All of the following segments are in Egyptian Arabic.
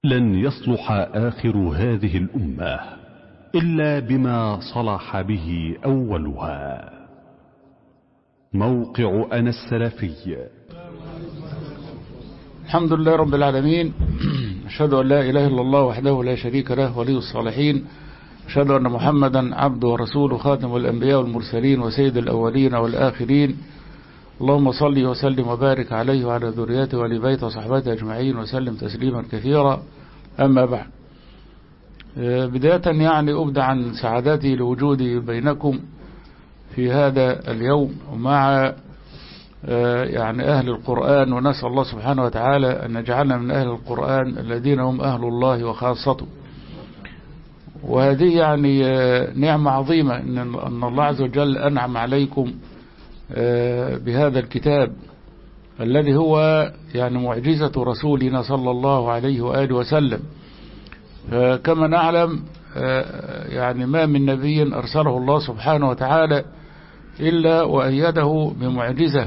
لن يصلح آخر هذه الأمة إلا بما صلح به أولها موقع أنا السلفي الحمد لله رب العالمين أشهد أن لا إله إلا الله وحده لا شريك له ولي الصالحين أشهد أن محمدا عبده ورسوله خاتم الأنبياء والمرسلين وسيد الأولين والآخرين اللهم صل وسلم وبارك عليه وعلى ذريته ولبيته وصحبته أجمعين وسلم تسليما كثيرا أما بعد بداية يعني أبدأ عن سعادتي لوجودي بينكم في هذا اليوم ومع يعني أهل القرآن ونسأل الله سبحانه وتعالى أن نجعلنا من أهل القرآن الذين هم أهل الله وخاصته وهذه يعني نعمة عظيمة أن الله عز وجل أنعم عليكم بهذا الكتاب الذي هو يعني معجزة رسولنا صلى الله عليه وآله وسلم كما نعلم يعني ما من نبي أرسله الله سبحانه وتعالى إلا وأيده بمعجزة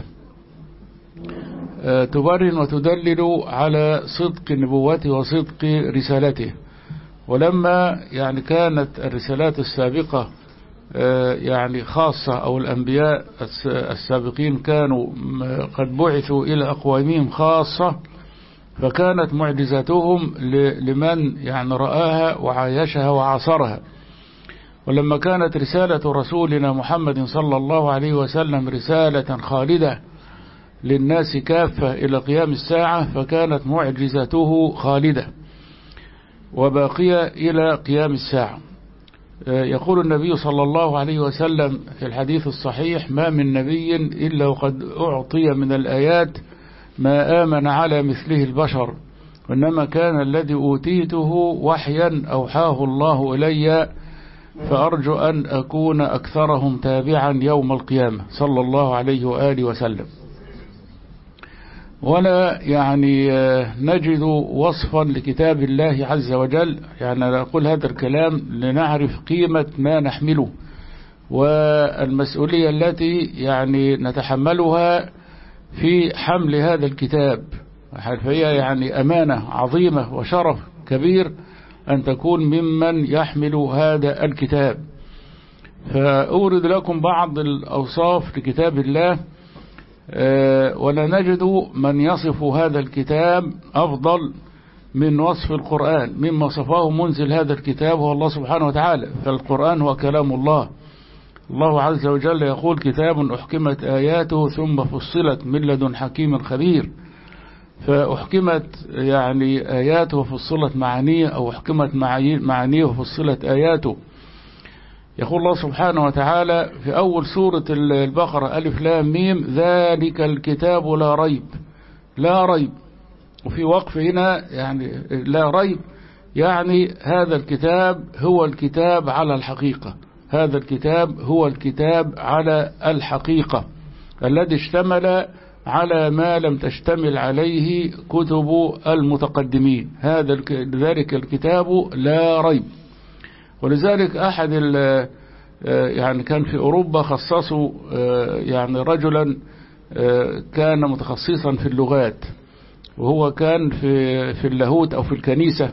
تبرن وتدلل على صدق نبوته وصدق رسالته ولما يعني كانت الرسالات السابقة يعني خاصة أو الأنبياء السابقين كانوا قد بعثوا إلى أقوامهم خاصة فكانت معجزاتهم لمن يعني رآها وعايشها وعاصرها ولما كانت رسالة رسولنا محمد صلى الله عليه وسلم رسالة خالدة للناس كافة إلى قيام الساعة فكانت معجزته خالدة وباقية إلى قيام الساعة يقول النبي صلى الله عليه وسلم في الحديث الصحيح ما من نبي إلا وقد أعطي من الآيات ما آمن على مثله البشر وإنما كان الذي أوتيته وحيا أوحاه الله إلي فأرجو أن أكون أكثرهم تابعا يوم القيامة صلى الله عليه وآله وسلم ولا يعني نجد وصفا لكتاب الله عز وجل يعني نقول هذا الكلام لنعرف قيمة ما نحمله والمسؤولية التي يعني نتحملها في حمل هذا الكتاب فهي يعني أمانة عظيمة وشرف كبير أن تكون ممن يحمل هذا الكتاب فأورد لكم بعض الأوصاف لكتاب الله ولا نجد من يصف هذا الكتاب أفضل من وصف القرآن مما صفاه منزل هذا الكتاب هو الله سبحانه وتعالى فالقرآن هو كلام الله الله عز وجل يقول كتاب أحكمت آياته ثم فصلت من لدن حكيم خبير فأحكمت يعني آياته وفصلت معانيه أو أحكمت معانيه وفصلت آياته يقول الله سبحانه وتعالى في أول سورة البقرة ألف لام ميم ذلك الكتاب لا ريب لا ريب وفي وقف هنا يعني لا ريب يعني هذا الكتاب هو الكتاب على الحقيقة هذا الكتاب هو الكتاب على الحقيقة الذي اشتمل على ما لم تشتمل عليه كتب المتقدمين هذا ذلك الكتاب لا ريب ولذلك أحد يعني كان في أوروبا خصصوا يعني رجلا كان متخصصا في اللغات وهو كان في في اللاهوت أو في الكنيسة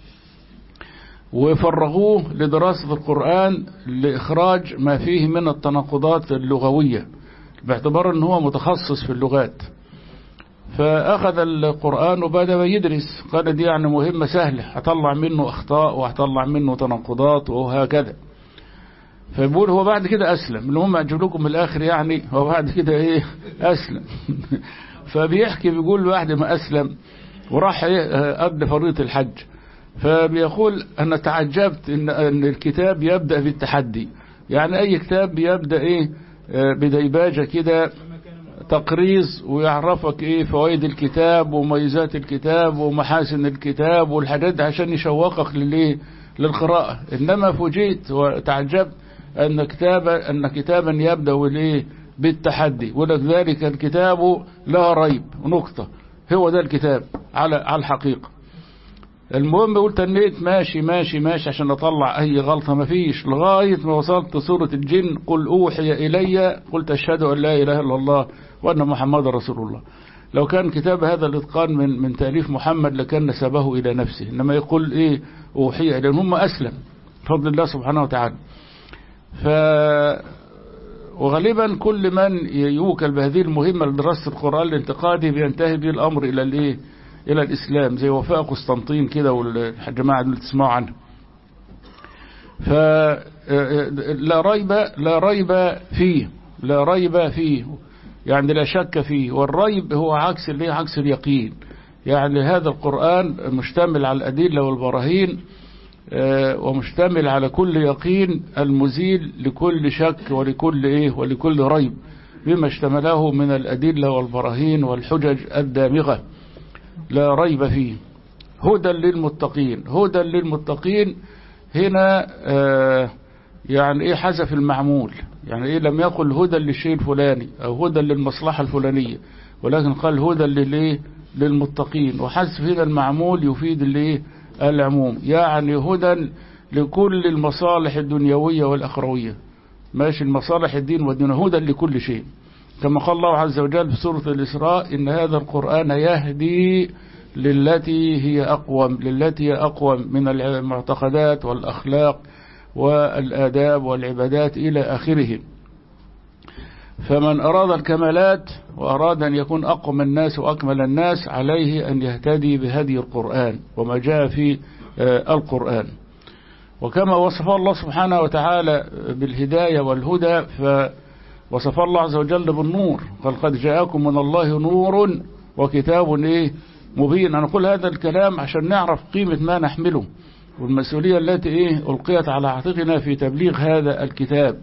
وفرغوه لدراسة القرآن لإخراج ما فيه من التناقضات اللغوية باعتبار أنه هو متخصص في اللغات فأخذ القرآن وبدأ يدرس قال دي يعني مهمة سهلة هطلع منه أخطاء وهطلع منه تناقضات وهكذا فبيقول هو بعد كده أسلم المهم أجيب لكم من الآخر يعني هو بعد كده إيه أسلم فبيحكي بيقول بعد ما أسلم وراح إيه قبل فريضة الحج فبيقول أنا تعجبت إن, إن الكتاب يبدأ بالتحدي يعني أي كتاب بيبدأ إيه بديباجة كده تقريز ويعرفك ايه فوائد الكتاب وميزات الكتاب ومحاسن الكتاب والحاجات دي عشان يشوقك للايه للقراءة انما فوجئت وتعجبت ان كتابا ان كتابا يبدأ بالايه بالتحدي ولذلك الكتاب لا ريب نقطة هو ده الكتاب على على الحقيقة المهم قلت تنيت ماشي ماشي ماشي عشان اطلع اي غلطة ما فيش لغاية ما وصلت سورة الجن قل اوحي الي قلت اشهد ان لا اله الا الله وان محمد رسول الله لو كان كتاب هذا الإتقان من من تأليف محمد لكان نسبه إلى نفسه إنما يقول إيه أوحي لأن هم أسلم بفضل الله سبحانه وتعالى ف وغالبا كل من يوكل بهذه المهمة لدراسة القرآن الانتقادي بينتهي به الأمر إلى الإيه إلى الإسلام زي وفاء قسطنطين كده والجماعة اللي تسمعوا عنه فلا ريب لا ريب فيه لا ريب فيه يعني لا شك فيه والريب هو عكس اللي عكس اليقين يعني هذا القرآن مشتمل على الأدلة والبراهين ومشتمل على كل يقين المزيل لكل شك ولكل إيه ولكل ريب بما اشتمله من الأدلة والبراهين والحجج الدامغة لا ريب فيه هدى للمتقين هدى للمتقين هنا آه يعني ايه حذف المعمول يعني ايه لم يقل هدى للشيء الفلاني او هدى للمصلحة الفلانية ولكن قال هدى للايه للمتقين وحذف هنا المعمول يفيد الايه العموم يعني هدى لكل المصالح الدنيوية والأخروية ماشي المصالح الدين والدين هدى لكل شيء كما قال الله عز وجل في سورة الإسراء إن هذا القرآن يهدي للتي هي أقوم للتي هي أقوم من المعتقدات والأخلاق والآداب والعبادات إلى آخره فمن أراد الكمالات وأراد أن يكون أقوم الناس وأكمل الناس عليه أن يهتدي بهدي القرآن وما جاء في القرآن وكما وصف الله سبحانه وتعالى بالهداية والهدى فوصف الله عز وجل بالنور قال قد جاءكم من الله نور وكتاب إيه مبين أنا أقول هذا الكلام عشان نعرف قيمة ما نحمله والمسؤولية التي إيه ألقيت على عاتقنا في تبليغ هذا الكتاب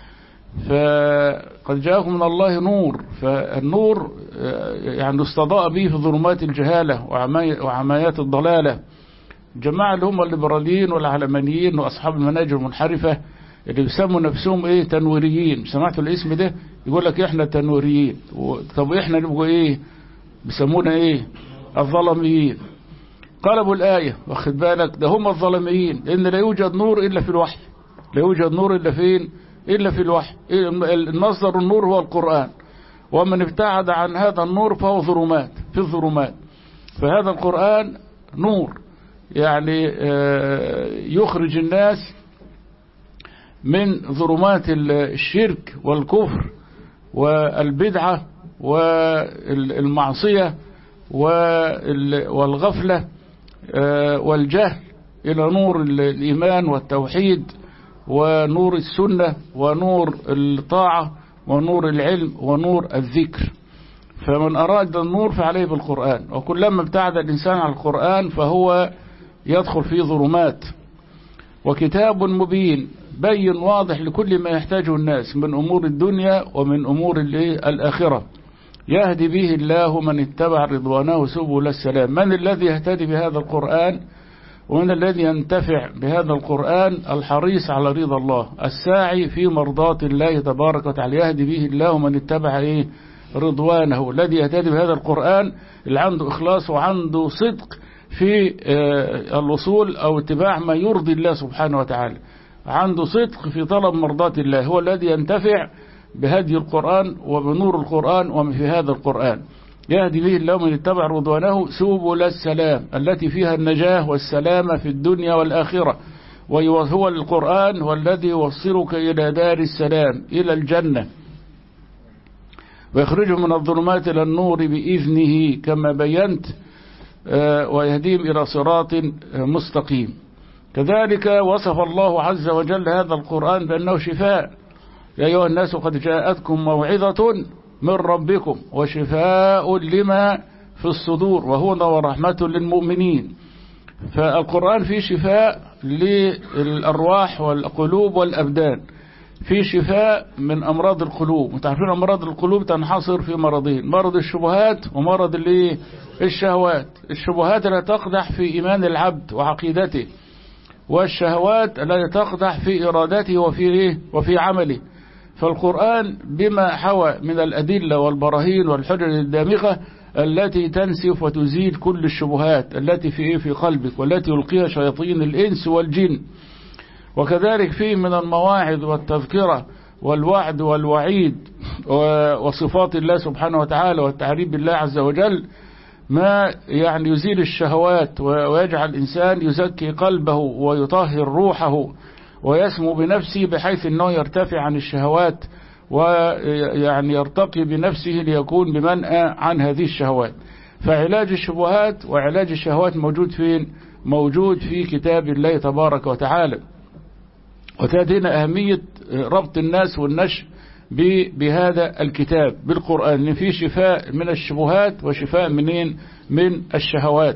فقد جاءكم من الله نور فالنور يعني استضاء به في ظلمات الجهالة وعمايات الضلالة جماعة اللي هم الليبراليين والعلمانيين وأصحاب المناهج المنحرفة اللي بيسموا نفسهم ايه تنويريين سمعتوا الاسم ده يقول لك احنا تنويريين طب احنا نبقوا ايه بيسمونا ايه الظلميين قلبوا الآية واخد بالك ده هم الظلميين لأن لا يوجد نور إلا في الوحي لا يوجد نور إلا فين إلا في الوحي المصدر النور هو القرآن ومن ابتعد عن هذا النور فهو ظلمات في الظلمات فهذا القرآن نور يعني يخرج الناس من ظلمات الشرك والكفر والبدعة والمعصية والغفلة والجهل إلى نور الإيمان والتوحيد ونور السنة ونور الطاعة ونور العلم ونور الذكر فمن أراد النور فعليه بالقرآن وكلما ابتعد الإنسان عن القرآن فهو يدخل في ظلمات وكتاب مبين بين واضح لكل ما يحتاجه الناس من أمور الدنيا ومن أمور الآخرة يهدي به الله من اتبع رضوانه سبل السلام من الذي يهتدي بهذا القرآن ومن الذي ينتفع بهذا القرآن الحريص على رضا الله الساعي في مرضاة الله تبارك وتعالى يهدي به الله من اتبع إيه رضوانه الذي يهتدي بهذا القرآن اللي عنده إخلاص وعنده صدق في الوصول أو اتباع ما يرضي الله سبحانه وتعالى عنده صدق في طلب مرضاة الله هو الذي ينتفع بهدي القرآن وبنور القرآن ومن في هذا القرآن يهدي به الله من اتبع رضوانه سبل السلام التي فيها النجاة والسلامة في الدنيا والآخرة وهو القرآن والذي يوصلك إلى دار السلام إلى الجنة ويخرجه من الظلمات إلى النور بإذنه كما بينت ويهديهم إلى صراط مستقيم كذلك وصف الله عز وجل هذا القرآن بأنه شفاء يا أيها الناس قد جاءتكم موعظة من ربكم وشفاء لما في الصدور وهدى ورحمة للمؤمنين فالقرآن فيه شفاء للأرواح والقلوب والأبدان في شفاء من أمراض القلوب متعرفين أمراض القلوب تنحصر في مرضين مرض الشبهات ومرض الايه الشهوات الشبهات التي تقدح في إيمان العبد وعقيدته والشهوات التي تقدح في إرادته وفي إيه وفي عمله فالقرآن بما حوى من الأدلة والبراهين والحجج الدامغة التي تنسف وتزيل كل الشبهات التي في إيه في قلبك والتي يلقيها شياطين الإنس والجن وكذلك فيه من المواعظ والتذكرة والوعد والوعيد وصفات الله سبحانه وتعالى والتعريف بالله عز وجل ما يعني يزيل الشهوات ويجعل الإنسان يزكي قلبه ويطهر روحه ويسمو بنفسه بحيث أنه يرتفع عن الشهوات ويعني يرتقي بنفسه ليكون بمنأى عن هذه الشهوات فعلاج الشبهات وعلاج الشهوات موجود فين موجود في كتاب الله تبارك وتعالى وتأتينا أهمية ربط الناس والنشء بهذا الكتاب بالقرآن إن فيه شفاء من الشبهات وشفاء منين من الشهوات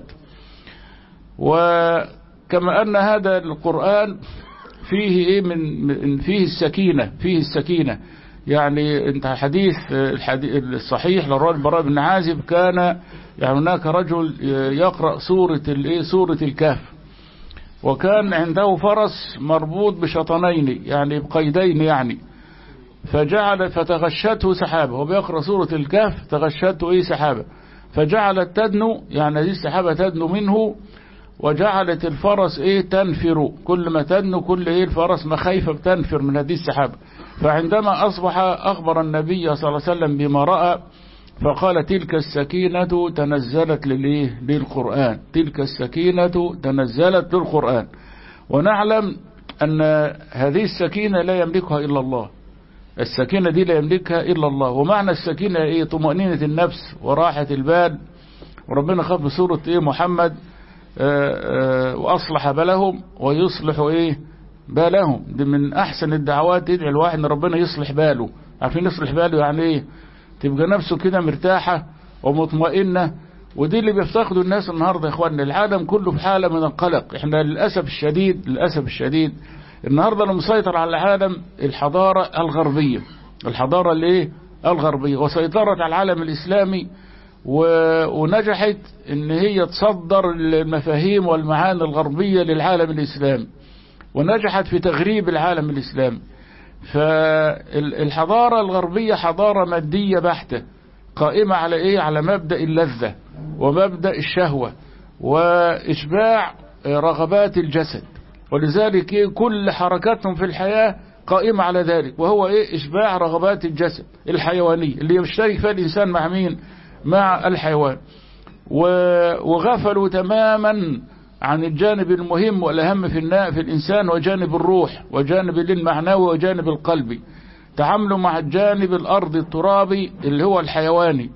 وكما أن هذا القرآن فيه إيه من فيه السكينة فيه السكينة يعني انت حديث الحديث الصحيح للراجل براء بن عازب كان يعني هناك رجل يقرأ سورة الايه سورة الكهف وكان عنده فرس مربوط بشطنين يعني بقيدين يعني فجعل فتغشته سحابة وبيقرأ سورة الكهف تغشته ايه سحابة فجعلت تدنو يعني هذه السحابة تدنو منه وجعلت الفرس ايه تنفر كل ما تدنو كل ايه الفرس مخايفة بتنفر من هذه السحابة فعندما أصبح أخبر النبي صلى الله عليه وسلم بما رأى فقال تلك السكينة تنزلت للإيه للقرآن تلك السكينة تنزلت للقرآن ونعلم أن هذه السكينة لا يملكها إلا الله السكينة دي لا يملكها إلا الله ومعنى السكينة إيه طمأنينة النفس وراحة البال وربنا خاف بسورة إيه محمد آآ آآ وأصلح بالهم ويصلح إيه بالهم دي من أحسن الدعوات تدعي الواحد إن ربنا يصلح باله عارفين يصلح باله يعني إيه تبقى نفسه كده مرتاحة ومطمئنة ودي اللي بيفتقدوا الناس النهاردة يا اخواننا العالم كله في حالة من القلق احنا للأسف الشديد للأسف الشديد النهاردة اللي مسيطر على العالم الحضارة الغربية الحضارة الايه الغربية وسيطرت على العالم الإسلامي و... ونجحت ان هي تصدر المفاهيم والمعاني الغربية للعالم الإسلامي ونجحت في تغريب العالم الإسلامي فالحضارة الغربية حضارة مادية بحتة قائمة على ايه على مبدأ اللذة ومبدأ الشهوة وإشباع رغبات الجسد ولذلك إيه كل حركاتهم في الحياة قائمة على ذلك وهو ايه إشباع رغبات الجسد الحيوانية اللي يشترك فيها الإنسان مع مين مع الحيوان وغفلوا تماما عن الجانب المهم والأهم في في الإنسان وجانب الروح وجانب المعنوي وجانب القلبي تعاملوا مع الجانب الأرضي الترابي اللي هو الحيواني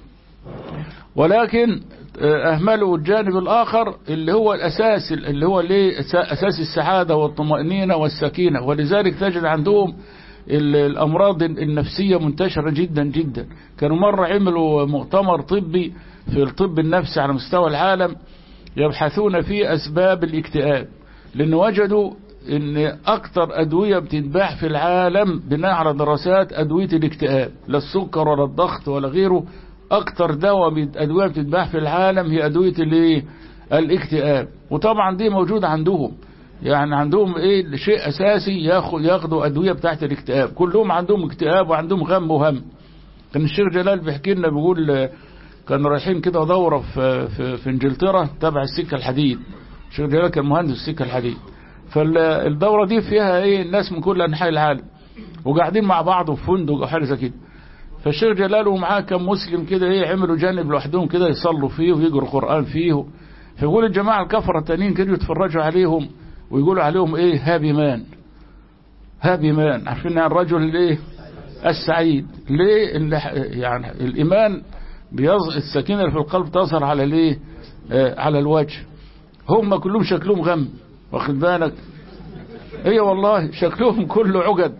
ولكن أهملوا الجانب الآخر اللي هو الأساس اللي هو ليه أساس السعادة والطمأنينة والسكينة ولذلك تجد عندهم الأمراض النفسية منتشرة جدا جدا كانوا مرة عملوا مؤتمر طبي في الطب النفسي على مستوى العالم يبحثون في أسباب الاكتئاب لأن وجدوا ان اكتر ادوية بتتباع في العالم بناء على دراسات ادوية الاكتئاب لا السكر ولا الضغط ولا غيره اكتر دواء ادوية بتتباع في العالم هي ادوية الايه الاكتئاب وطبعا دي موجودة عندهم يعني عندهم ايه شيء اساسي ياخد ياخدوا ادوية بتاعت الاكتئاب كلهم عندهم اكتئاب وعندهم غم وهم كان الشيخ جلال بيحكي لنا بيقول كانوا رايحين كده دورة في, في, في انجلترا تبع السكة الحديد الشيخ جلال كان مهندس السكة الحديد فالدورة دي فيها ايه الناس من كل انحاء العالم وقاعدين مع بعض في فندق او حاجه زي كده فالشيخ جلال ومعاه كم مسلم كده ايه عملوا جانب لوحدهم كده يصلوا فيه ويقروا قرآن فيه فيقول الجماعة الكفرة التانيين كانوا يتفرجوا عليهم ويقولوا عليهم ايه هابي مان هابي مان عارفين يعني الرجل الايه السعيد ليه اللي يعني الايمان بيظهر السكينة في القلب تظهر على ليه آه على الوجه هم كلهم شكلهم غم واخد بالك ايه والله شكلهم كله عقد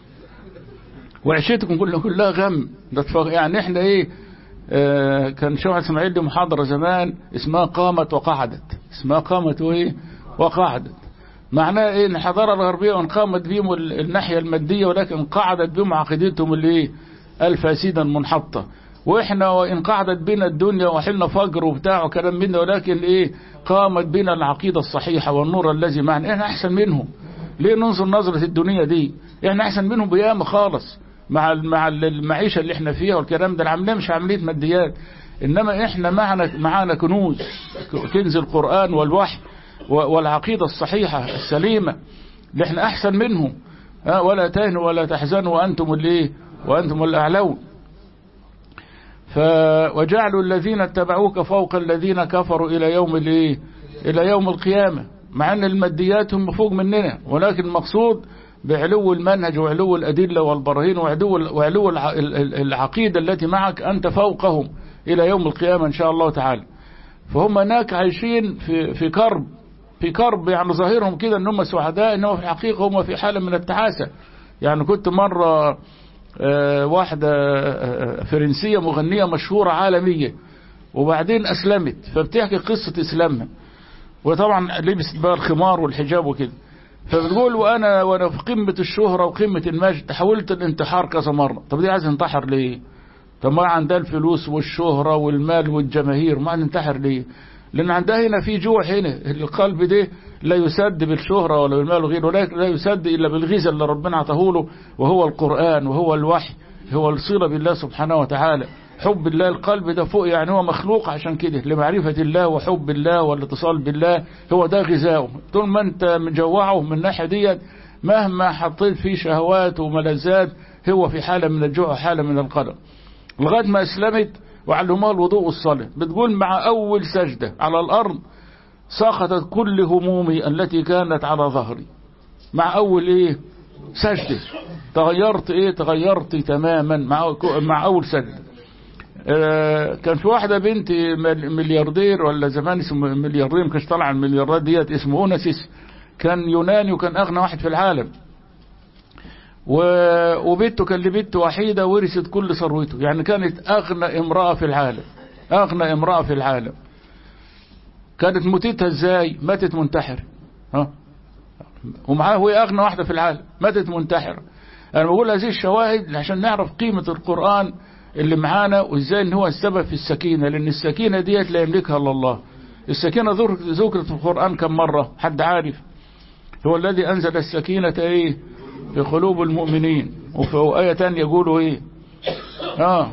وعشتكم كلها كلها غم يعني احنا ايه اه كان شيخ اسماعيل دي محاضرة زمان اسمها قامت وقعدت اسمها قامت وايه وقعدت معناه ايه ان الحضارة الغربية وانقامت بهم الناحية المادية ولكن قعدت بهم عقيدتهم اللي ايه الفاسدة المنحطة واحنا وان قعدت بنا الدنيا وحلنا فقر وبتاع وكلام منا ولكن ايه قامت بنا العقيدة الصحيحة والنور الذي معنا احنا احسن منهم ليه ننظر نظرة الدنيا دي احنا احسن منهم بياما خالص مع مع المعيشة اللي احنا فيها والكلام ده العملية مش عملية ماديات انما احنا معنا معانا كنوز كنز القرآن والوحي والعقيدة الصحيحة السليمة اللي احنا احسن منهم ولا تهنوا ولا تحزنوا وانتم اللي وأنتم الأعلون ف وجعلوا الذين اتبعوك فوق الذين كفروا إلى يوم الايه إلى يوم القيامة مع أن الماديات هم فوق مننا ولكن المقصود بعلو المنهج وعلو الأدلة والبراهين وعلو, وعلو العقيدة التي معك أنت فوقهم إلى يوم القيامة إن شاء الله تعالى فهم هناك عايشين في في كرب في كرب يعني ظاهرهم كده ان هم سعداء انما في الحقيقة هم في حالة من التعاسة يعني كنت مرة واحدة فرنسية مغنية مشهورة عالمية وبعدين أسلمت فبتحكي قصة إسلامها وطبعا لبست بقى الخمار والحجاب وكده فبتقول وانا وانا في قمة الشهرة وقمة المجد حاولت الانتحار كذا مرة طب دي عايز انتحر ليه طب ما عندها الفلوس والشهرة والمال والجماهير ما ننتحر ليه لان عندها هنا في جوع هنا القلب ده لا يسد بالشهرة ولا بالمال وغيره ولكن لا يسد الا بالغذاء اللي ربنا عطاه له وهو القرآن وهو الوحي هو الصلة بالله سبحانه وتعالى حب الله القلب ده فوق يعني هو مخلوق عشان كده لمعرفة الله وحب الله والاتصال بالله هو ده غذاؤه طول ما انت مجوعه من الناحية ديت مهما حطيت فيه شهوات وملذات هو في حالة من الجوع وحالة من القلق لغاية ما اسلمت وعلمها الوضوء والصلاة بتقول مع أول سجدة على الأرض سقطت كل همومي التي كانت على ظهري مع أول إيه سجدة تغيرت إيه تغيرت تماما مع, مع أول سجدة آه كان في واحدة بنت ملياردير ولا زمان اسمه ملياردير ما كانش طالع المليارات ديت اسمه اوناسيس كان يوناني وكان اغنى واحد في العالم وبنته كان لبنت وحيدة ورثت كل ثروته يعني كانت اغنى امرأة في العالم اغنى امرأة في العالم كانت موتتها ازاي ماتت منتحر ها ومعاه هو اغنى واحدة في العالم ماتت منتحر انا بقول هذه الشواهد عشان نعرف قيمة القرآن اللي معانا وازاي ان هو السبب في السكينة لان السكينة ديت لا يملكها الا الله السكينة ذكرت في القرآن كم مرة حد عارف هو الذي انزل السكينة ايه في قلوب المؤمنين وفي آية تانية يقولوا ايه اه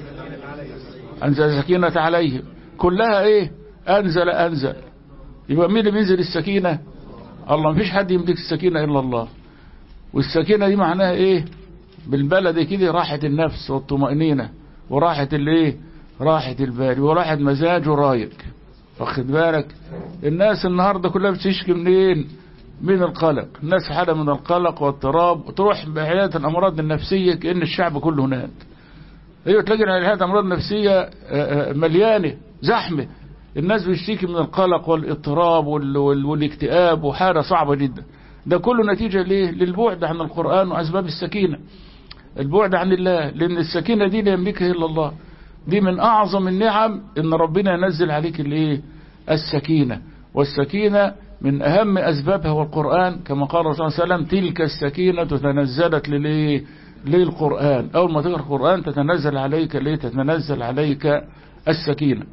انزل السكينة عليهم كلها ايه انزل انزل يبقى مين اللي بينزل السكينة الله مفيش حد يملك السكينة الا الله والسكينة دي معناها ايه بالبلد كده راحة النفس والطمأنينة وراحة الايه راحة البال وراحة مزاج ورايق واخد بالك الناس النهاردة كلها بتشكي منين من القلق الناس في حالة من القلق واضطراب وتروح بعيادة الأمراض النفسية كأن الشعب كله هناك ايوه تلاقي عيادة الأمراض النفسية مليانة زحمة الناس بتشتكي من القلق والاضطراب والاكتئاب وحالة صعبة جدا ده كله نتيجة ليه للبعد عن القرآن وأسباب السكينة البعد عن الله لأن السكينة دي لا يملكها إلا الله دي من أعظم النعم إن ربنا ينزل عليك الايه السكينة والسكينة من أهم أسبابها هو القرآن كما قال الرسول صلى الله عليه وسلم تلك السكينة تنزلت لليه للقرآن أول ما تقرأ القرآن تتنزل عليك ليه تتنزل عليك السكينة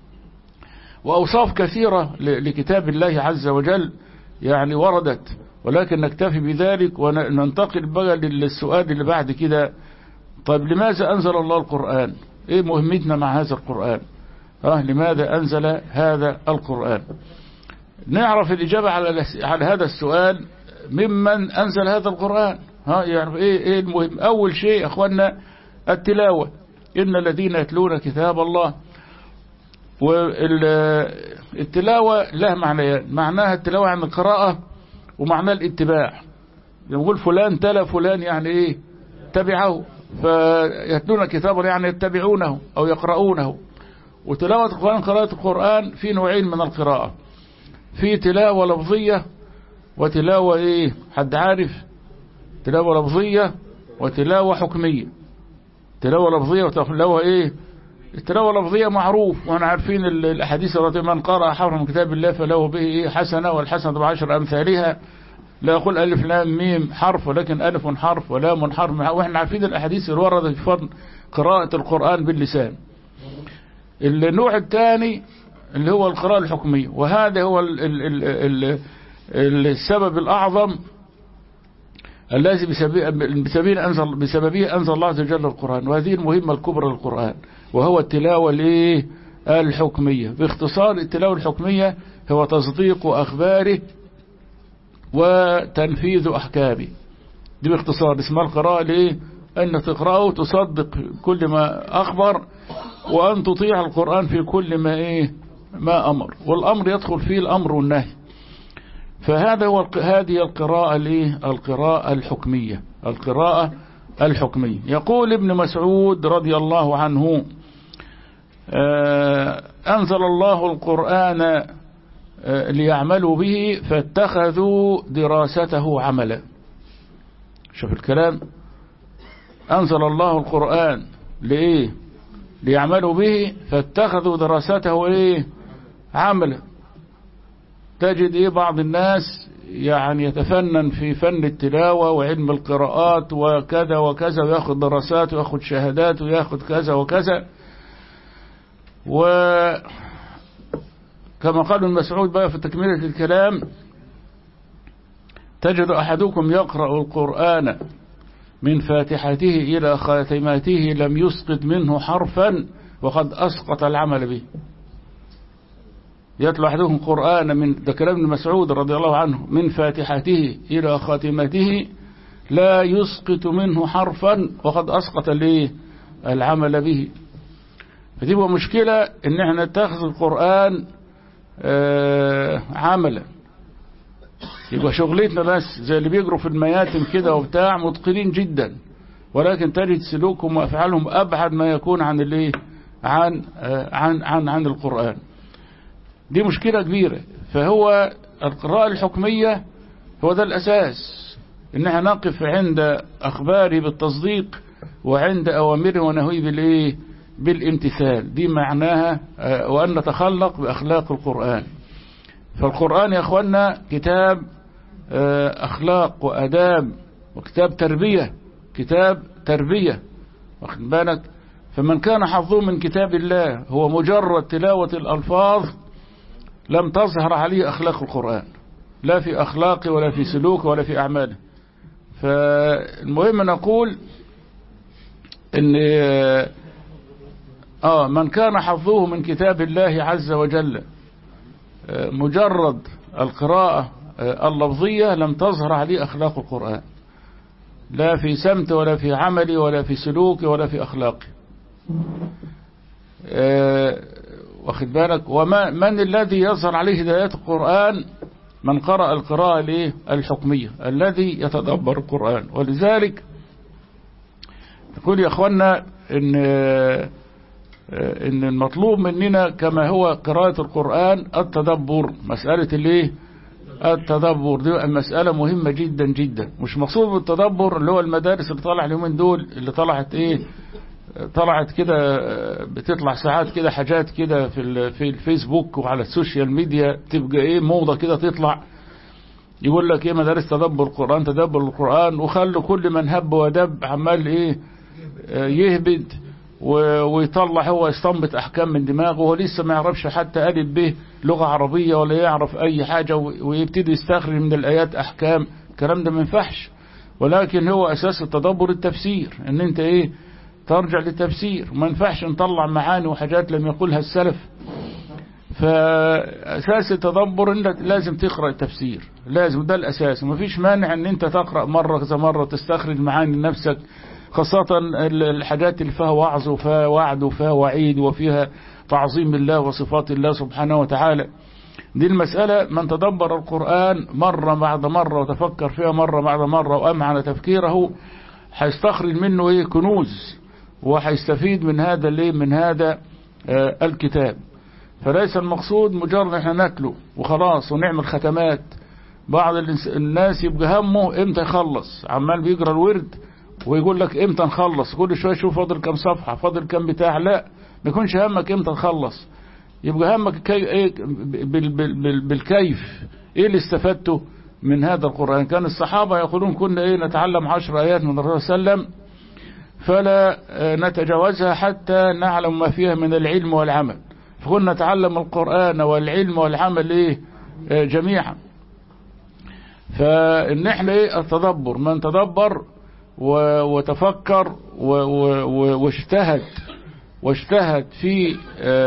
وأوصاف كثيرة لكتاب الله عز وجل يعني وردت ولكن نكتفي بذلك وننتقل بقى للسؤال اللي بعد كده طيب لماذا أنزل الله القرآن ايه مهمتنا مع هذا القرآن اه لماذا أنزل هذا القرآن نعرف الإجابة على على هذا السؤال ممن أنزل هذا القرآن ها يعني ايه ايه المهم أول شيء يا اخوانا التلاوة إن الذين يتلون كتاب الله والتلاوة له معنيان معناها التلاوة عن القراءة ومعناه الاتباع يقول فلان تلا فلان يعني ايه تبعه فيتلون كتابا يعني يتبعونه او يقرؤونه وتلاوة القرآن قراءة القرآن في نوعين من القراءة في تلاوة لفظية وتلاوة ايه حد عارف تلاوة لفظية وتلاوة حكمية تلاوة لفظية وتلاوة ايه التلاوة اللفظية معروف وانا عارفين الاحاديث التي من قرأ حرف من كتاب الله فله به ايه حسنة والحسنة بعشر امثالها لا يقول الف لام ميم حرف ولكن الف حرف ولام حرف واحنا عارفين الاحاديث اللي وردت في فضل قراءة القرآن باللسان النوع الثاني اللي هو القراءة الحكمية وهذا هو ال ال ال ال السبب الأعظم الذي بسببه أنزل, بسببه أنزل الله عز وجل القرآن وهذه المهمة الكبرى للقرآن وهو التلاوة الايه الحكمية باختصار التلاوة الحكمية هو تصديق أخباره وتنفيذ أحكامه دي باختصار اسمها القراءة الايه أن تقرأه تصدق كل ما أخبر وأن تطيع القرآن في كل ما إيه ما أمر والأمر يدخل فيه الأمر والنهي فهذا هو هذه القراءة الايه القراءة الحكمية القراءة الحكمية يقول ابن مسعود رضي الله عنه أنزل الله القرآن ليعملوا به فاتخذوا دراسته عملا شوف الكلام أنزل الله القرآن لإيه ليعملوا به فاتخذوا دراسته إيه عملا تجد إيه بعض الناس يعني يتفنن في فن التلاوة وعلم القراءات وكذا وكذا وياخذ دراسات وياخذ شهادات وياخذ كذا وكذا و كما قال المسعود بقى في تكملة الكلام تجد أحدكم يقرأ القرآن من فاتحته إلى خاتماته لم يسقط منه حرفا وقد أسقط العمل به يتلو أحدكم قرآن من ده كلام ابن مسعود رضي الله عنه من فاتحته إلى خاتمته لا يسقط منه حرفا وقد أسقط ليه العمل به فتبقى مشكلة ان احنا نتخذ القرآن آه عملا يبقى شغلتنا بس زي اللي بيجروا في المياتم كده وبتاع متقنين جدا ولكن تجد سلوكهم وافعالهم ابعد ما يكون عن الايه عن آه عن عن عن القرآن دي مشكلة كبيرة فهو القراءة الحكمية هو ده الأساس إن احنا نقف عند أخباره بالتصديق وعند أوامره ونهيه بالإيه بالامتثال دي معناها وأن نتخلق بأخلاق القرآن فالقرآن يا أخوانا كتاب أخلاق وأداب وكتاب تربية كتاب تربية واخد بالك فمن كان حظه من كتاب الله هو مجرد تلاوة الألفاظ لم تظهر عليه أخلاق القرآن لا في أخلاقه ولا في سلوكه ولا في أعماله فالمهم نقول ان آه من كان حظه من كتاب الله عز وجل مجرد القراءة اللفظية لم تظهر عليه أخلاق القرآن لا في سمت ولا في عمل ولا في سلوك ولا في أخلاق واخد بالك وما من الذي يظهر عليه هدايات القرآن من قرأ القراءة الايه الحكمية الذي يتدبر القرآن ولذلك نقول يا اخوانا ان ان المطلوب مننا كما هو قراءة القرآن التدبر مسألة الايه التدبر دي مسألة مهمة جدا جدا مش مقصود بالتدبر اللي هو المدارس اللي طالع اليومين دول اللي طلعت ايه طلعت كده بتطلع ساعات كده حاجات كده في في الفيسبوك وعلى السوشيال ميديا تبقى ايه موضة كده تطلع يقول لك ايه مدارس تدبر القرآن تدبر القرآن وخلوا كل من هب ودب عمال ايه يهبد ويطلع هو يستنبط احكام من دماغه وهو لسه ما يعرفش حتى الف به لغة عربية ولا يعرف اي حاجة ويبتدي يستخرج من الايات احكام الكلام ده ما ينفعش ولكن هو اساس التدبر التفسير ان انت ايه ترجع للتفسير ما ينفعش نطلع معاني وحاجات لم يقولها السلف فأساس التدبر انك لازم تقرأ التفسير لازم ده الأساس ما فيش مانع ان انت تقرأ مرة كذا مرة تستخرج معاني لنفسك خاصة الحاجات اللي فيها وعظ وفيها وعد وفيها وعيد وفيها تعظيم الله وصفات الله سبحانه وتعالى دي المسألة من تدبر القرآن مرة بعد مرة وتفكر فيها مرة بعد مرة وأمعن تفكيره هيستخرج منه ايه كنوز وهيستفيد من هذا الايه من هذا آه الكتاب فليس المقصود مجرد احنا نتلو وخلاص ونعمل ختمات بعض الناس يبقى همه امتى يخلص عمال بيقرا الورد ويقول لك امتى نخلص كل شويه شوف فاضل كام صفحه فاضل كام بتاع لا ما يكونش همك امتى نخلص يبقى همك كي ايه بال بال بال بالكيف ايه اللي استفدته من هذا القرآن كان الصحابة يقولون كنا ايه نتعلم عشر آيات من الرسول صلى الله عليه وسلم فلا نتجاوزها حتى نعلم ما فيها من العلم والعمل فكنا نتعلم القرآن والعلم والعمل ايه جميعا فان احنا ايه التدبر من تدبر وتفكر واجتهد واجتهد في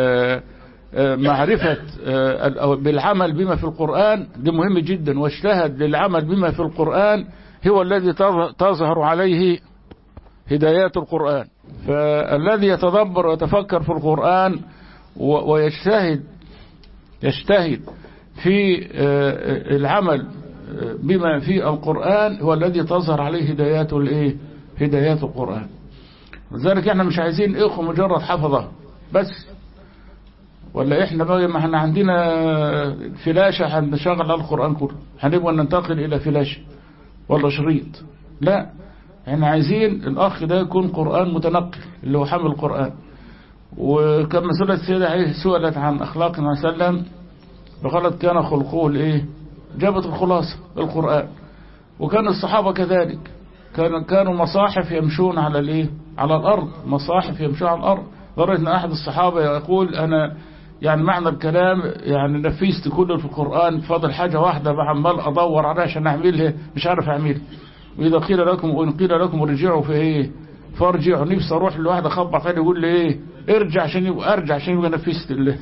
معرفة بالعمل بما في القرآن ده مهم جدا واجتهد للعمل بما في القرآن هو الذي تظهر عليه هدايات القرآن فالذي يتدبر ويتفكر في القرآن ويجتهد يجتهد في العمل بما في القرآن هو الذي تظهر عليه هدايات الايه هدايات القرآن لذلك احنا مش عايزين اخوة مجرد حفظة بس ولا احنا بقى ما احنا عندنا فلاشة هنشغل على القرآن كله هنبقى ننتقل الى فلاشة ولا شريط لا احنا عايزين الاخ ده يكون قرآن متنقل اللي هو حامل القرآن وكما سئلت السيدة عليه سئلت عن اخلاق النبي صلى الله عليه وسلم فقالت كان خلقه الايه جابت الخلاصة القرآن وكان الصحابة كذلك كان كانوا مصاحف يمشون على الايه على الارض مصاحف يمشون على الارض لدرجه ان احد الصحابة يقول انا يعني معنى الكلام يعني نفذت كله في القرآن فاضل حاجة واحدة عمال ادور عليها عشان اعملها مش عارف اعملها واذا قيل لكم وان قيل لكم ارجعوا في ايه فارجعوا نفسي اروح لواحد اخبط عليه يقول لي ايه ارجع عشان يبقى ارجع عشان يبقى نفذت ال-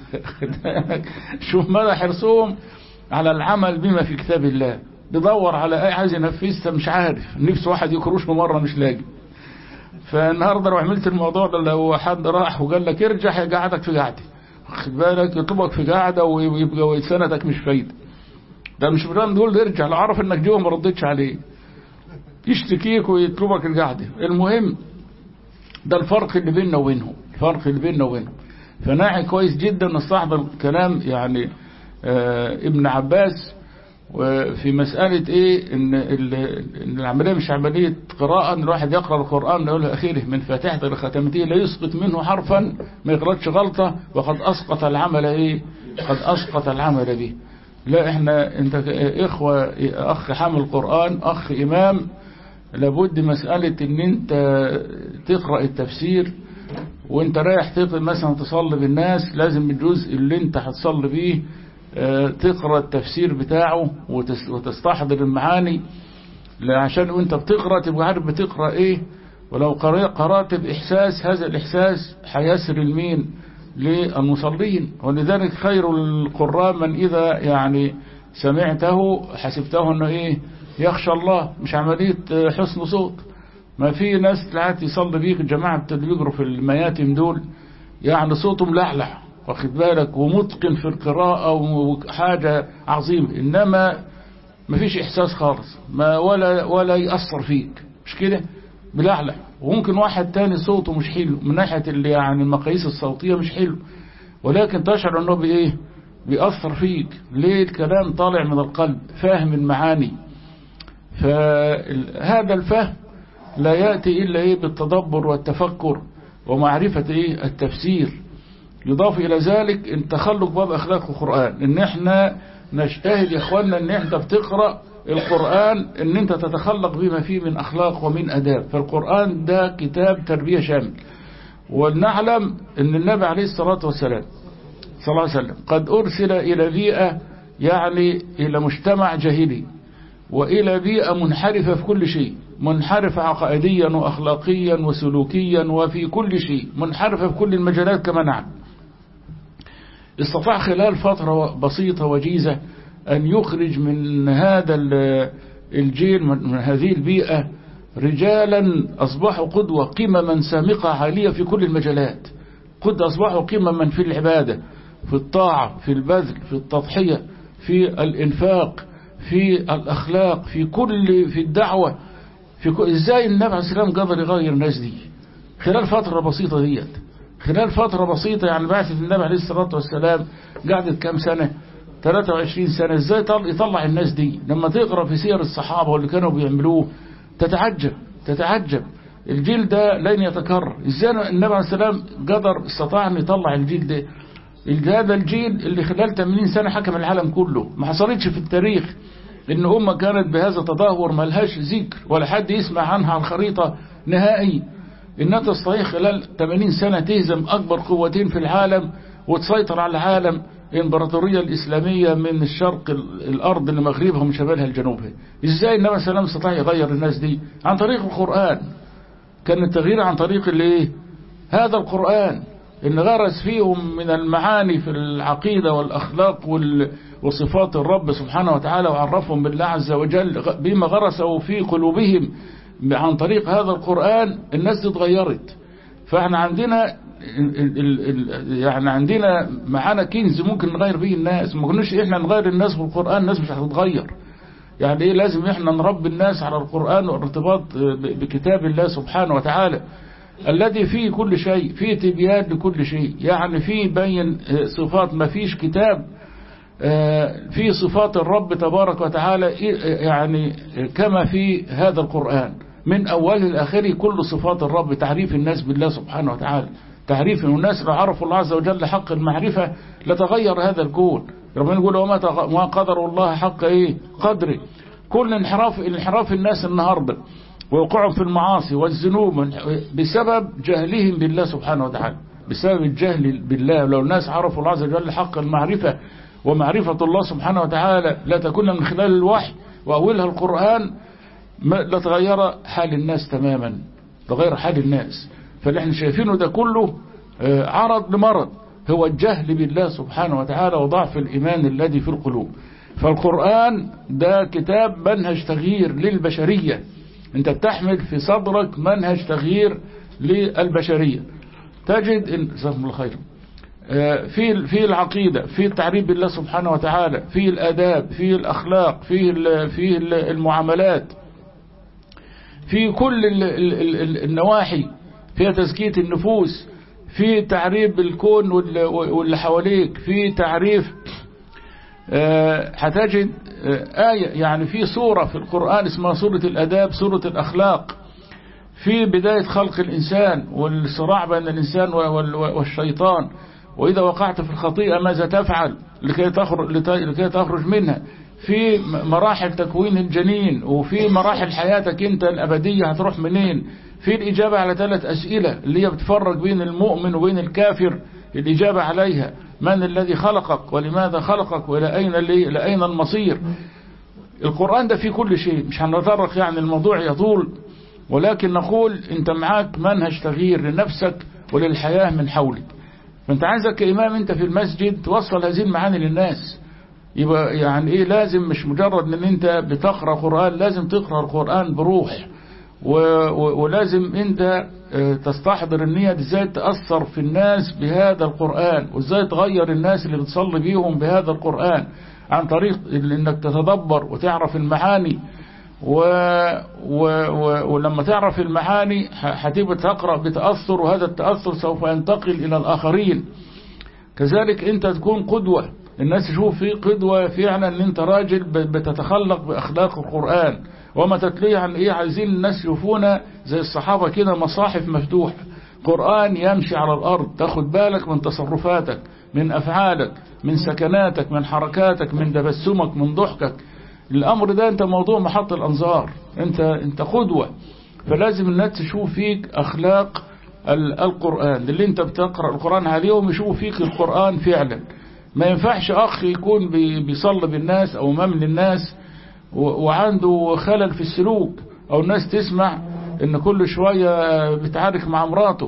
شوف مدى حرصهم على العمل بما في كتاب الله بيدور على اي عايز ينفذها مش عارف نفسه واحد يكروش مرة مش لاقي فالنهارده لو عملت الموضوع ده لو حد راح وقال لك ارجع هيقعدك في قعده خد بالك يطلبك في قعده ويبقى سندك مش فايده ده مش بلان دول ارجع لو عرف انك جوه ما ردتش عليه يشتكيك ويطلبك القعده المهم ده الفرق اللي بيننا وبينهم الفرق اللي بيننا وبينهم فناحي كويس جدا نستحضر كلام يعني آه ابن عباس وفي مسألة ايه ان, إن العملية مش عملية قراءة ان الواحد يقرأ القرآن يقول اخيره من فاتحة لختمته لا يسقط منه حرفا ما يغلطش غلطة وقد اسقط العمل ايه قد اسقط العمل به لا احنا انت اخوة اخ حامل قرآن اخ امام لابد مسألة ان انت تقرأ التفسير وانت رايح مثلا تصلي بالناس لازم الجزء اللي انت هتصلي بيه تقرأ التفسير بتاعه وتستحضر المعاني عشان وانت بتقرأ تبقى عارف بتقرأ ايه ولو قرأت بإحساس هذا الإحساس هيسر المين للمصلين ولذلك خير القراء من إذا يعني سمعته حسبته انه ايه يخشى الله مش عملية حسن صوت ما في ناس تلاقيها يصلي بيك الجماعة اللي بيجروا في المياتم دول يعني صوتهم لعلع واخد بالك ومتقن في القراءة وحاجة عظيمة إنما ما فيش إحساس خالص ما ولا ولا يأثر فيك مش كده بلعلع وممكن واحد تاني صوته مش حلو من ناحية اللي يعني المقاييس الصوتية مش حلو ولكن تشعر انه بإيه بيأثر فيك ليه الكلام طالع من القلب فاهم المعاني فهذا الفهم لا يأتي إلا إيه بالتدبر والتفكر ومعرفة إيه التفسير يضاف إلى ذلك ان تخلق باب أخلاق القرآن ان احنا نجتهد يا اخوانا ان انت بتقرأ القرآن ان انت تتخلق بما فيه من أخلاق ومن أداب فالقرآن ده كتاب تربية شامل ولنعلم ان النبي عليه الصلاة والسلام صلى الله عليه وسلم قد أرسل إلى بيئة يعني إلى مجتمع جاهلي وإلى بيئة منحرفة في كل شيء منحرفة عقائديا وأخلاقيا وسلوكيا وفي كل شيء منحرفة في كل المجالات كما نعلم استطاع خلال فترة بسيطة وجيزة أن يخرج من هذا الجيل من هذه البيئة رجالا أصبحوا قدوة قمما سامقة عالية في كل المجالات قد أصبحوا قمما في العبادة في الطاعة في البذل في التضحية في الإنفاق في الأخلاق في كل في الدعوة في كل إزاي النبي عليه السلام قدر يغير الناس دي خلال فترة بسيطة ديت خلال فترة بسيطة يعني بعثة النبي عليه الصلاة والسلام قعدت كام سنة 23 سنة ازاي يطلع الناس دي لما تقرأ في سير الصحابة واللي كانوا بيعملوه تتعجب تتعجب الجيل ده لن يتكرر ازاي النبي عليه السلام قدر استطاع ان يطلع الجيل ده هذا الجيل اللي خلال 80 سنة حكم العالم كله ما حصلتش في التاريخ ان امة كانت بهذا التدهور ملهاش ذكر ولا حد يسمع عنها على الخريطة نهائي انها تستطيع خلال 80 سنة تهزم اكبر قوتين في العالم وتسيطر على العالم الامبراطورية الاسلامية من الشرق الارض لمغربها ومن شمالها لجنوبها ازاي النبي صلى الله عليه وسلم استطاع يغير الناس دي عن طريق القرآن كان التغيير عن طريق الايه هذا القرآن ان غرس فيهم من المعاني في العقيدة والاخلاق وصفات الرب سبحانه وتعالى وعرفهم بالله عز وجل بما غرسه في قلوبهم عن طريق هذا القرآن الناس دي اتغيرت فاحنا عندنا ال ال ال يعني عندنا معانا كنز ممكن نغير به الناس ما كناش احنا نغير الناس بالقرآن الناس مش هتتغير يعني ايه لازم احنا نربي الناس على القرآن والارتباط بكتاب الله سبحانه وتعالى الذي فيه كل شيء فيه تبيان لكل شيء يعني فيه بين صفات ما فيش كتاب في صفات الرب تبارك وتعالى يعني كما في هذا القرآن من أوله لآخره كل صفات الرب تعريف الناس بالله سبحانه وتعالى تعريف الناس لو عرفوا الله عز وجل حق المعرفة لتغير هذا الكون ربنا يقول وما ما قدر الله حق ايه قدره كل انحراف انحراف الناس النهارده ووقوعهم في المعاصي والذنوب بسبب جهلهم بالله سبحانه وتعالى بسبب الجهل بالله لو الناس عرفوا الله عز وجل حق المعرفة ومعرفة الله سبحانه وتعالى لا تكون من خلال الوحي وأولها القرآن لتغير حال الناس تماما تغير حال الناس فاللي احنا شايفينه ده كله عرض لمرض هو الجهل بالله سبحانه وتعالى وضعف الإيمان الذي في القلوب فالقرآن ده كتاب منهج تغيير للبشرية انت بتحمل في صدرك منهج تغيير للبشرية تجد ان جزاكم الله خير في في العقيدة في التعريف بالله سبحانه وتعالى في الآداب في الأخلاق في في المعاملات في كل النواحي فيها تزكية النفوس في تعريف بالكون واللي حواليك في تعريف هتجد آية يعني في سورة في القرآن اسمها سورة الأداب سورة الأخلاق في بداية خلق الإنسان والصراع بين الإنسان والشيطان وإذا وقعت في الخطيئة ماذا تفعل لكي تخرج, لكي تخرج منها في مراحل تكوين الجنين وفي مراحل حياتك انت الأبدية هتروح منين في الإجابة على ثلاث أسئلة اللي هي بتفرق بين المؤمن وبين الكافر الإجابة عليها من الذي خلقك ولماذا خلقك وإلى أين, لأين المصير القرآن ده فيه كل شيء مش هنتطرق يعني الموضوع يطول ولكن نقول انت معاك منهج تغيير لنفسك وللحياة من حولك فانت عايزك كإمام انت في المسجد توصل هذه المعاني للناس يبقى يعني ايه لازم مش مجرد ان انت بتقرأ قرآن لازم تقرأ القرآن بروح ولازم انت تستحضر النية ازاي تأثر في الناس بهذا القرآن وازاي تغير الناس اللي بتصلي بيهم بهذا القرآن عن طريق انك تتدبر وتعرف المعاني و... و... و... ولما تعرف المعاني هتبقى تقرأ بتأثر وهذا التأثر سوف ينتقل إلى الآخرين كذلك انت تكون قدوة الناس تشوف في قدوة فعلا ان انت راجل بتتخلق بأخلاق القرآن وما تتليه عن ايه عايزين الناس يشوفونا زي الصحابة كده مصاحف مفتوحة قرآن يمشي على الأرض تاخد بالك من تصرفاتك من أفعالك من سكناتك من حركاتك من تبسمك من ضحكك الأمر ده أنت موضوع محط الأنظار أنت, انت قدوة فلازم الناس تشوف فيك أخلاق القرآن اللي أنت بتقرأ القرآن عليهم يشوف فيك القرآن فعلا ما ينفعش أخ يكون بيصلي بالناس أو أمام للناس وعنده خلل في السلوك أو الناس تسمع إن كل شوية بتعارك مع مراته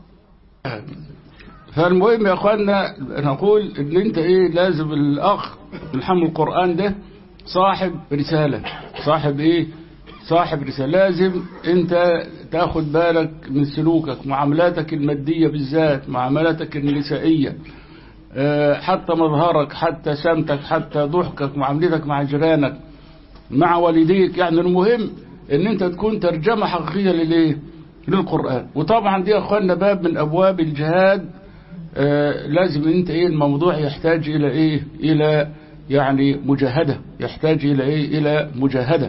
فالمهم يا أخوانا نقول إن أنت إيه لازم الأخ الحمل القرآن ده صاحب رسالة صاحب ايه صاحب رسالة لازم انت تاخد بالك من سلوكك معاملاتك المادية بالذات معاملاتك النسائية حتى مظهرك حتى سمتك حتى ضحكك معاملتك مع جيرانك مع والديك يعني المهم ان انت تكون ترجمة حقيقية للايه للقرآن وطبعا دي يا اخوانا باب من ابواب الجهاد لازم انت ايه الموضوع يحتاج الى ايه الى يعني مجاهدة يحتاج إلى إيه؟ إلى مجاهدة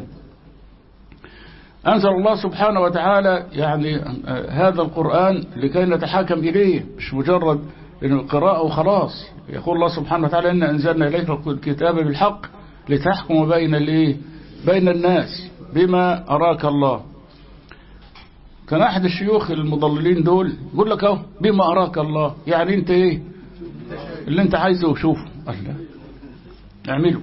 أنزل الله سبحانه وتعالى يعني هذا القرآن لكي نتحاكم إليه مش مجرد القراءة وخلاص يقول الله سبحانه وتعالى إن أنزلنا إليك الكتاب بالحق لتحكم بين الإيه بين الناس بما أراك الله كان أحد الشيوخ المضللين دول يقول لك أهو بما أراك الله يعني أنت إيه اللي أنت عايزه وشوفه الله اعملوا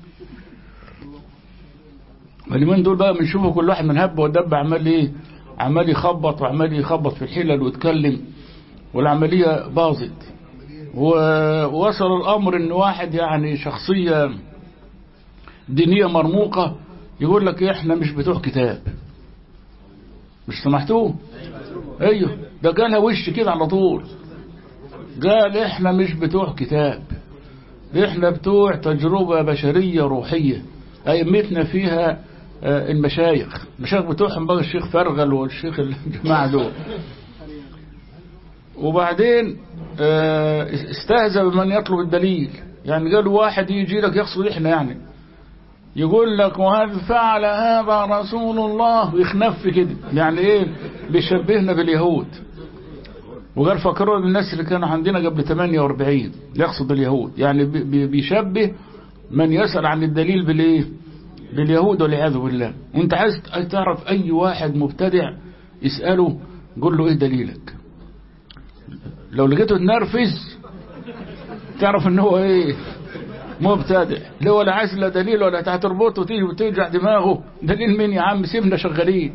واليومين دول بقى بنشوفوا كل واحد من هب ودب عمال ايه عمال يخبط وعمال يخبط في الحلل ويتكلم والعملية باظت ووصل الامر ان واحد يعني شخصية دينية مرموقة يقول لك احنا مش بتوع كتاب مش سمحتوه ايوه ده قالها وش كده على طول قال احنا مش بتوع كتاب احنا بتوع تجربة بشرية روحية أئمتنا فيها المشايخ المشايخ بتوعهم بقى الشيخ فرغل والشيخ الجماعة دول وبعدين استهزأ بمن يطلب الدليل يعني قالوا واحد يجي لك يقصد احنا يعني يقول لك وهل فعل هذا رسول الله ويخنف كده يعني ايه بيشبهنا باليهود وقال فكروا الناس اللي كانوا عندنا قبل 48 يقصد اليهود يعني بيشبه من يسأل عن الدليل بالايه باليهود والعياذ بالله وانت عايز تعرف اي واحد مبتدع اسأله قول له ايه دليلك لو لقيته تنرفز تعرف ان هو ايه مبتدع لا ولا عايز لا دليل ولا هتربطه وتيجي وتوجع دماغه دليل مين يا عم سيبنا شغالين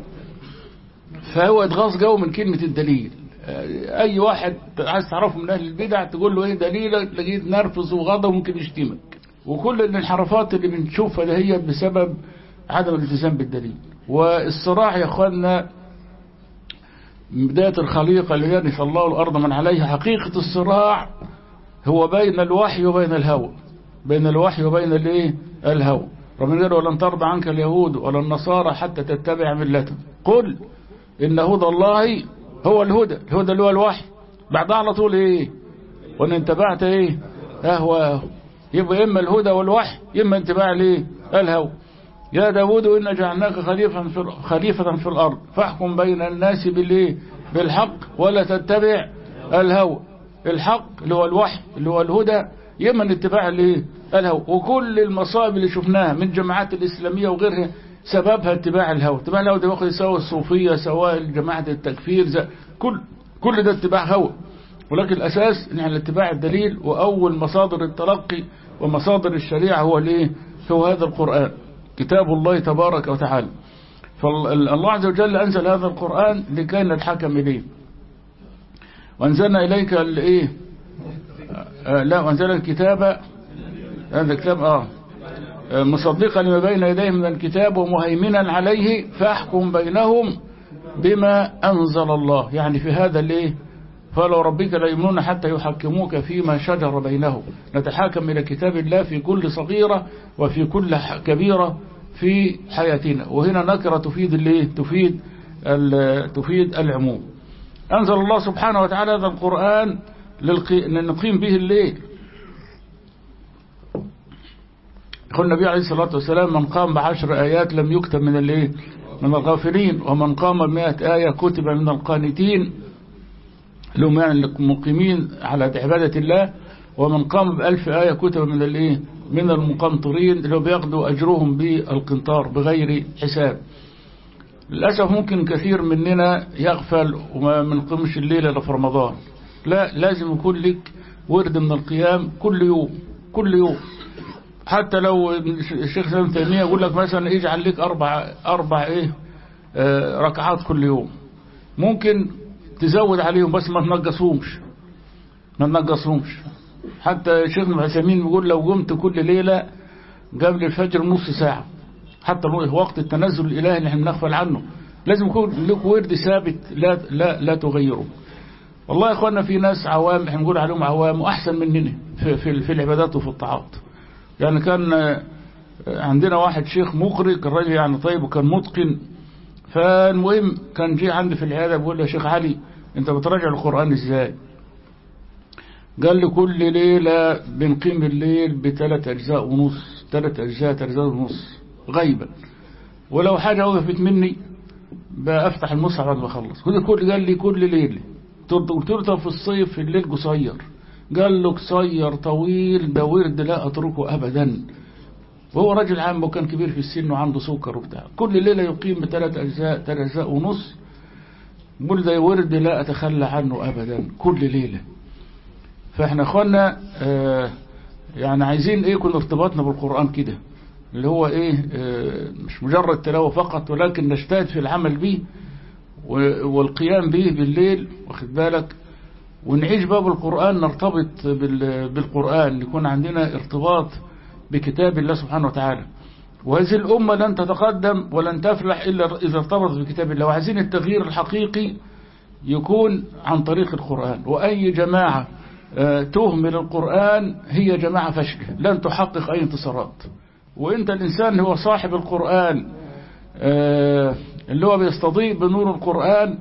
فهو اتغاظ جو من كلمة الدليل اي واحد عايز تعرفه من اهل البدع تقول له ايه دليلك تلاقيه نرفز وغضب وممكن يشتمك وكل الانحرافات اللي بنشوفها ده هي بسبب عدم الالتزام بالدليل والصراع يا اخوانا بداية الخليقة اللي يرث الله الأرض من عليها حقيقة الصراع هو بين الوحي وبين الهوى بين الوحي وبين الايه الهوى ربنا قال ولن ترضى عنك اليهود ولا النصارى حتى تتبع ملتهم قل إن هدى الله هو الهدى الهدى اللي هو الوحي بعدها على طول ايه وان انتبعت ايه اهواه يبقى اما الهدى والوحي اما انتباع ليه الهوى يا داود إن جعلناك خليفة في خليفة في الأرض فاحكم بين الناس بالايه بالحق ولا تتبع الهوى الحق اللي هو الوحي اللي هو الهدى يما اتباع الايه الهوى وكل المصائب اللي شفناها من جماعات الإسلامية وغيرها سببها اتباع الهوى اتباع الهوى ده واخد سواء الصوفية سواء جماعة التكفير كل كل ده اتباع هوى ولكن الأساس ان على اتباع الدليل وأول مصادر التلقي ومصادر الشريعة هو الايه هو هذا القرآن كتاب الله تبارك وتعالى فالله عز وجل أنزل هذا القرآن لكي نتحكم إليه وأنزلنا إليك الإيه آه لا وأنزل الكتاب هذا الكتاب آه مصدقا لما بين يديه من الكتاب ومهيمنا عليه فاحكم بينهم بما أنزل الله يعني في هذا الايه فلو ربك لا يؤمنون حتى يحكموك فيما شجر بينهم نتحاكم إلى كتاب الله في كل صغيرة وفي كل كبيرة في حياتنا وهنا نكرة تفيد الايه تفيد تفيد العموم أنزل الله سبحانه وتعالى هذا القرآن لنقيم به الليل يقول النبي عليه الصلاة والسلام من قام بعشر آيات لم يكتب من الايه من الغافلين ومن قام بمئة آية كتب من القانتين لهم يعني المقيمين على عبادة الله ومن قام بألف آية كتب من الايه من المقنطرين اللي بياخدوا أجرهم بالقنطار بغير حساب للأسف ممكن كثير مننا يغفل وما منقمش الليلة إلا في رمضان لا لازم يكون لك ورد من القيام كل يوم كل يوم حتى لو الشيخ سلام تيمية يقول لك مثلا اجعل لك أربع, أربع إيه آه ركعات كل يوم ممكن تزود عليهم بس ما تنقصهمش ما تنقصهمش حتى الشيخ عثيمين بيقول لو قمت كل ليلة قبل الفجر نص ساعة حتى وقت التنزل الإلهي اللي احنا بنغفل عنه لازم يكون لك ورد ثابت لا لا لا تغيره والله يا اخوانا في ناس عوام احنا بنقول عليهم عوام واحسن مننا في في, في العبادات وفي الطاعات يعني كان عندنا واحد شيخ مقرئ كان راجل يعني طيب وكان متقن فالمهم كان جه عندي في العياده بيقول لي يا شيخ علي انت بتراجع القران ازاي قال لي كل ليله بنقيم الليل بثلاث اجزاء ونص ثلاث اجزاء ثلاث اجزاء ونص غيبا ولو حاجه وقفت مني بفتح المصحف بعد ما اخلص كل كل قال لي كل ليله قلت له في الصيف في الليل قصير قال له قصير طويل ده ورد لا اتركه ابدا وهو راجل عام وكان كبير في السن وعنده سكر وبتاع كل ليلة يقيم بثلاث أجزاء ثلاث أجزاء ونص بقول ده ورد لا أتخلى عنه أبدا كل ليلة فإحنا أخوانا آه يعني عايزين إيه يكون ارتباطنا بالقرآن كده اللي هو إيه آه مش مجرد تلاوة فقط ولكن نجتهد في العمل به والقيام به بالليل واخد بالك ونعيش باب القرآن نرتبط بالقرآن يكون عندنا ارتباط بكتاب الله سبحانه وتعالى وهذه الأمة لن تتقدم ولن تفلح إلا إذا ارتبطت بكتاب الله وعايزين التغيير الحقيقي يكون عن طريق القرآن وأي جماعة تهمل القرآن هي جماعة فاشلة لن تحقق أي انتصارات وإنت الإنسان هو صاحب القرآن اللي هو بيستضيء بنور القرآن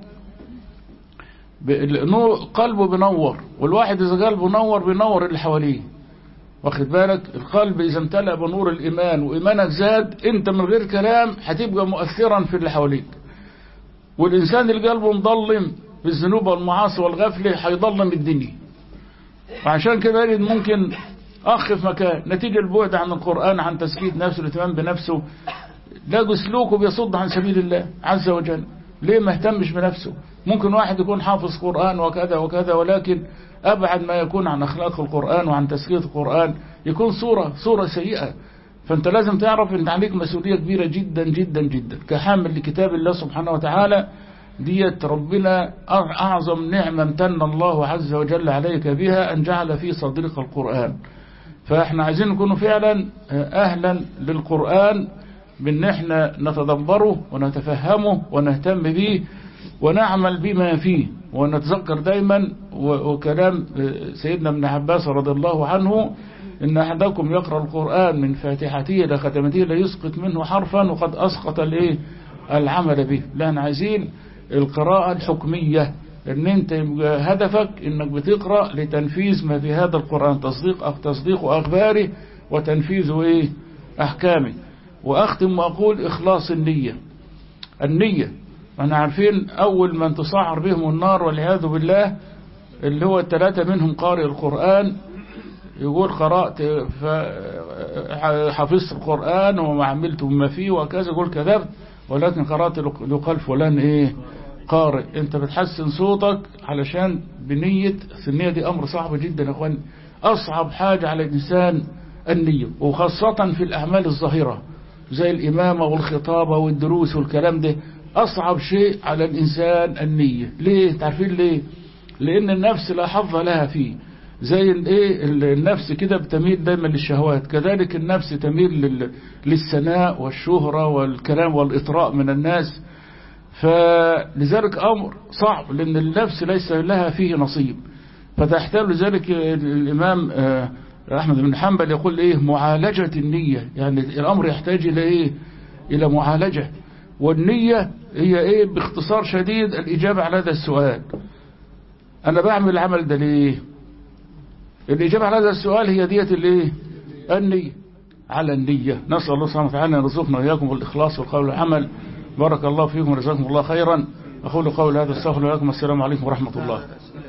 قلبه بنور والواحد إذا قلبه نور بينور اللي حواليه واخد بالك القلب إذا امتلأ بنور الإيمان وإيمانك زاد أنت من غير كلام هتبقى مؤثرا في اللي حواليك والإنسان اللي قلبه مظلم بالذنوب والمعاصي والغفلة هيضلم الدنيا وعشان كده يجد ممكن أخ في مكان نتيجة البعد عن القرآن عن تزكية نفسه الاهتمام بنفسه لاقوا سلوكه بيصد عن سبيل الله عز وجل ليه ما اهتمش بنفسه ممكن واحد يكون حافظ قرآن وكذا وكذا ولكن أبعد ما يكون عن أخلاق القرآن وعن تزكية القرآن يكون صورة صورة سيئة فأنت لازم تعرف أن عليك مسؤولية كبيرة جدا جدا جدا كحامل لكتاب الله سبحانه وتعالى ديت ربنا أعظم نعمة امتن الله عز وجل عليك بها أن جعل في صدرك القرآن فاحنا عايزين نكون فعلا أهلا للقرآن بأن احنا نتدبره ونتفهمه ونهتم به ونعمل بما فيه ونتذكر دايما وكلام سيدنا ابن عباس رضي الله عنه إن أحدكم يقرأ القرآن من فاتحته إلى ختمته لا يسقط منه حرفا وقد أسقط الايه العمل به لأن عايزين القراءة الحكمية ان انت هدفك انك بتقرأ لتنفيذ ما في هذا القرآن تصديق أو تصديق أخباره وتنفيذ ايه أحكامه وأختم وأقول إخلاص النية النية احنا عارفين أول من تصعر بهم النار والعياذ بالله اللي هو الثلاثة منهم قارئ القرآن يقول قرأت حفظت القرآن وما عملت بما فيه وكذا يقول كذبت ولكن قرأت لقال فلان ايه قارئ انت بتحسن صوتك علشان بنية النية دي امر صعب جدا يا اخوان اصعب حاجة على الانسان النية وخاصة في الاعمال الظاهرة زي الامامة والخطابة والدروس والكلام ده اصعب شيء على الانسان النية ليه تعرفين ليه لان النفس لا حظ لها فيه زي الايه النفس كده بتميل دايما للشهوات كذلك النفس تميل للثناء والشهرة والكلام والإطراء من الناس فلذلك أمر صعب لأن النفس ليس لها فيه نصيب فتحتاج لذلك الإمام أحمد بن حنبل يقول إيه معالجة النية يعني الأمر يحتاج إلى إيه إلى معالجة والنية هي إيه باختصار شديد الإجابة على هذا السؤال أنا بعمل العمل ده ليه الإجابة على هذا السؤال هي دية الايه النية على النية نسأل الله سبحانه وتعالى أن يرزقنا وإياكم بالإخلاص والقول والعمل بارك الله فيكم ورزاكم الله خيرا أقول قول هذا استغفر لكم السلام عليكم ورحمة الله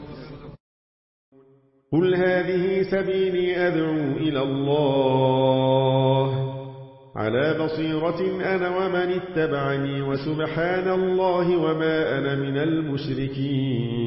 قل هذه سبيلي أدعو إلى الله على بصيرة أنا ومن اتبعني وسبحان الله وما أنا من المشركين